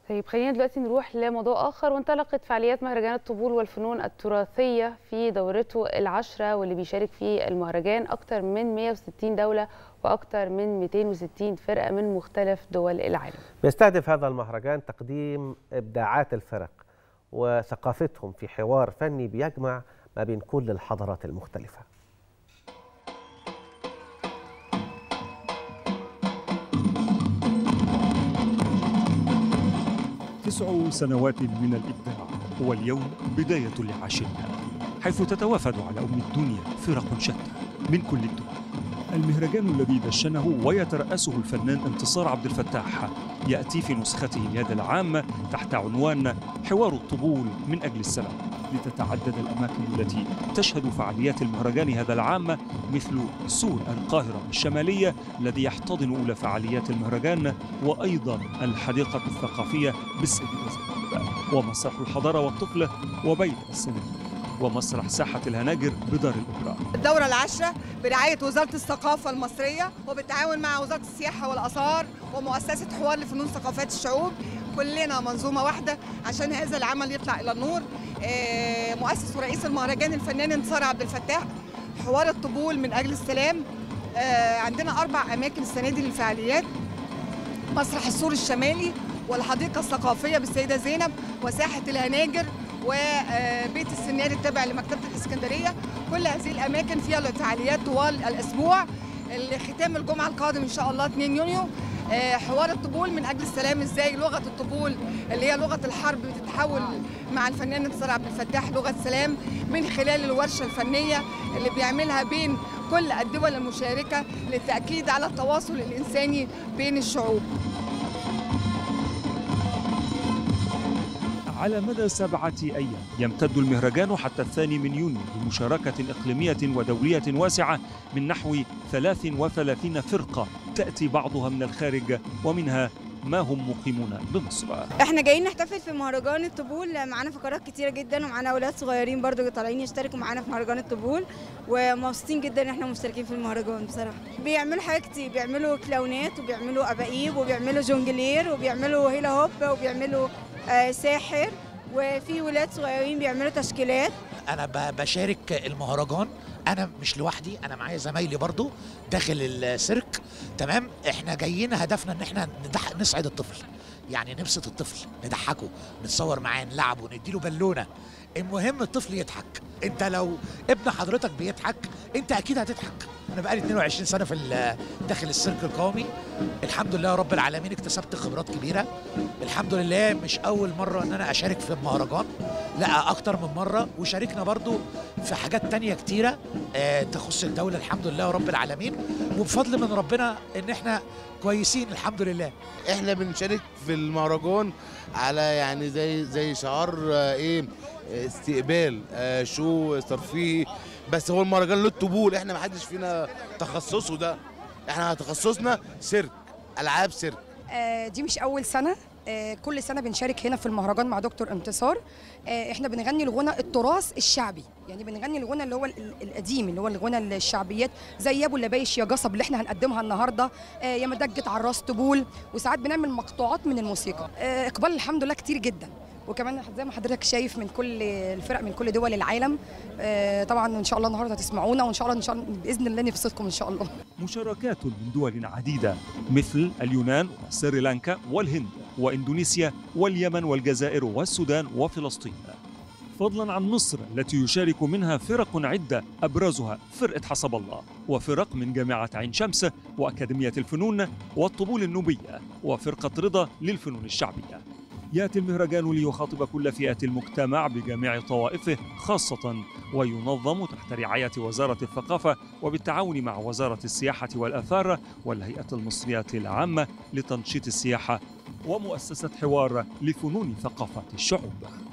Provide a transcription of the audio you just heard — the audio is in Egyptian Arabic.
طيب خلينا دلوقتي نروح لموضوع آخر وانطلقت فعاليات مهرجان الطبول والفنون التراثية في دورته العشرة واللي بيشارك فيه المهرجان أكثر من 160 دولة وأكثر من 260 فرقة من مختلف دول العالم بيستهدف هذا المهرجان تقديم إبداعات الفرق وثقافتهم في حوار فني بيجمع ما بين كل الحضارات المختلفة تسع سنوات من الإبداع واليوم بداية لعاشرها حيث تتوافد على أم الدنيا فرق شتى من كل الدول المهرجان الذي دشنه ويترأسه الفنان انتصار عبد الفتاح يأتي في نسخته هذا العام تحت عنوان حوار الطبول من أجل السلام لتتعدد الأماكن التي تشهد فعاليات المهرجان هذا العام مثل سور القاهرة الشمالية الذي يحتضن أولى فعاليات المهرجان وأيضا الحديقة الثقافية بالسيدة زينب ومسرح الحضارة والطفل وبيت السينما ومسرح ساحة الهناجر بدار الأوبرا الدورة العاشرة برعاية وزارة الثقافة المصرية وبالتعاون مع وزارة السياحة والآثار ومؤسسة حوار لفنون ثقافات الشعوب كلنا منظومة واحدة عشان هذا العمل يطلع إلى النور آه، مؤسس ورئيس المهرجان الفنان انتصار عبد الفتاح حوار الطبول من أجل السلام آه، عندنا أربع أماكن السنة دي للفعاليات مسرح السور الشمالي والحديقة الثقافية بالسيدة زينب وساحة الهناجر وبيت السناري التابع لمكتبة الإسكندرية كل هذه الأماكن فيها الفعاليات طوال الأسبوع ختام الجمعة القادم إن شاء الله 2 يونيو آه، حوار الطبول من أجل السلام إزاي لغة الطبول اللي هي لغة الحرب بتتحول مع الفنان انتصار عبد الفتاح لغة سلام من خلال الورشة الفنية اللي بيعملها بين كل الدول المشاركة للتأكيد على التواصل الإنساني بين الشعوب على مدى سبعة أيام يمتد المهرجان حتى الثاني من يونيو بمشاركة إقليمية ودولية واسعة من نحو 33 فرقة تأتي بعضها من الخارج ومنها ما هم مقيمون بمصر احنا جايين نحتفل في مهرجان الطبول معانا فقرات كتيره جدا ومعانا اولاد صغيرين برضو طالعين يشتركوا معانا في مهرجان الطبول ومبسوطين جدا ان احنا مشتركين في المهرجان بصراحه بيعملوا حاجات كتير بيعملوا كلاونات وبيعملوا اباقيب وبيعملوا جونجلير وبيعملوا هيلا هوب وبيعملوا آه ساحر وفي ولاد صغيرين بيعملوا تشكيلات انا ب- بشارك المهرجان انا مش لوحدي انا معايا زمايلي برضو داخل السيرك تمام احنا جايين هدفنا ان احنا ندح... نسعد الطفل يعني نبسط الطفل نضحكه نتصور معاه نلعبه نديله بالونه المهم الطفل يضحك انت لو ابن حضرتك بيضحك انت اكيد هتضحك انا بقالي 22 سنه في ال- داخل السيرك القومي الحمد لله رب العالمين اكتسبت خبرات كبيره الحمد لله مش اول مره ان انا اشارك في المهرجان لا اكتر من مره وشاركنا برضو في حاجات تانية كتيره آه، تخص الدوله الحمد لله رب العالمين وبفضل من ربنا ان احنا كويسين الحمد لله احنا بنشارك في المهرجان على يعني زي زي شعار آه، ايه آه، استقبال آه، شو ترفيهي بس هو المهرجان له الطبول احنا ما حدش فينا تخصصه ده احنا تخصصنا سيرك العاب سيرك آه، دي مش أول سنة آه، كل سنة بنشارك هنا في المهرجان مع دكتور انتصار آه، احنا بنغني الغنى التراث الشعبي يعني بنغني الغنى اللي هو ال- ال- القديم اللي هو الغنى الشعبيات زي ابو اللبايش يا قصب اللي احنا هنقدمها النهارده آه، يا مدجة عراس طبول وساعات بنعمل مقطوعات من الموسيقى آه، اقبال الحمد لله كتير جدا وكمان زي ما حضرتك شايف من كل الفرق من كل دول العالم آه، طبعا ان شاء الله النهارده هتسمعونا وان شاء الله ان شاء الله باذن الله نبسطكم ان شاء الله مشاركات من دول عديدة مثل اليونان وسريلانكا والهند وإندونيسيا واليمن والجزائر والسودان وفلسطين فضلا عن مصر التي يشارك منها فرق عدة أبرزها فرقة حسب الله وفرق من جامعة عين شمس وأكاديمية الفنون والطبول النوبية وفرقة رضا للفنون الشعبية ياتي المهرجان ليخاطب كل فئات المجتمع بجميع طوائفه خاصة وينظم تحت رعاية وزارة الثقافة وبالتعاون مع وزارة السياحة والآثار والهيئة المصرية العامة لتنشيط السياحة ومؤسسة حوار لفنون ثقافات الشعوب